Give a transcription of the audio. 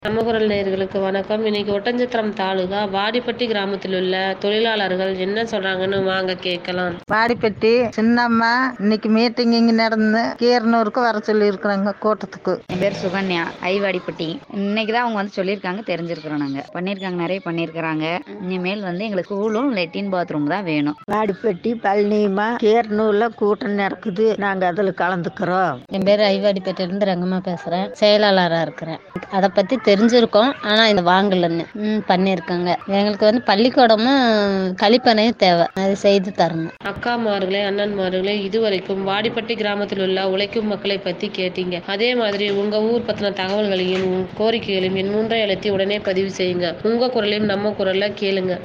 நம்ம குரல் நேயர்களுக்கு வணக்கம் இன்னைக்கு ஒட்டஞ்சத்திரம் தாலுகா வாடிப்பட்டி கிராமத்தில் உள்ள தொழிலாளர்கள் என்ன சொல்றாங்கன்னு வாங்க கேட்கலாம் வாடிப்பட்டி சின்னம்மா இன்னைக்கு மீட்டிங் இங்கே நடந்து கீரனூருக்கு வர சொல்லியிருக்கிறாங்க கூட்டத்துக்கு என் பேர் சுகன்யா ஐவாடிப்பட்டி இன்னைக்கு தான் அவங்க வந்து சொல்லியிருக்காங்க தெரிஞ்சிருக்கிறோம் நாங்கள் பண்ணியிருக்காங்க நிறைய பண்ணியிருக்கிறாங்க இனிமேல் வந்து எங்களுக்கு ஸ்கூலும் லெட்டின் பாத்ரூம் தான் வேணும் வாடிப்பட்டி பழனியம்மா கீரனூர்ல கூட்டம் நடக்குது நாங்க அதுல கலந்துக்கிறோம் என் பேர் ஐவாடிப்பேட்டிலேருந்து ரங்கம்மா பேசுகிறேன் செயலாளராக இருக்கிறேன் அதை பற்றி தெரிஞ்சிருக்கோம் ஆனால் இந்த வாங்கலன்னு ம் பண்ணியிருக்காங்க எங்களுக்கு வந்து பள்ளிக்கூடமும் கழிப்பறையும் தேவை அது செய்து தரணும் அக்காமார்களே அண்ணன்மார்களே இதுவரைக்கும் வாடிப்பட்டி கிராமத்தில் உள்ள உழைக்கும் மக்களை பத்தி கேட்டீங்க அதே மாதிரி உங்க ஊர் பத்தின தகவல்களையும் கோரிக்கைகளையும் என் மூன்றை அழுத்தி உடனே பதிவு செய்யுங்க உங்க குரலையும் நம்ம குரல்ல கேளுங்க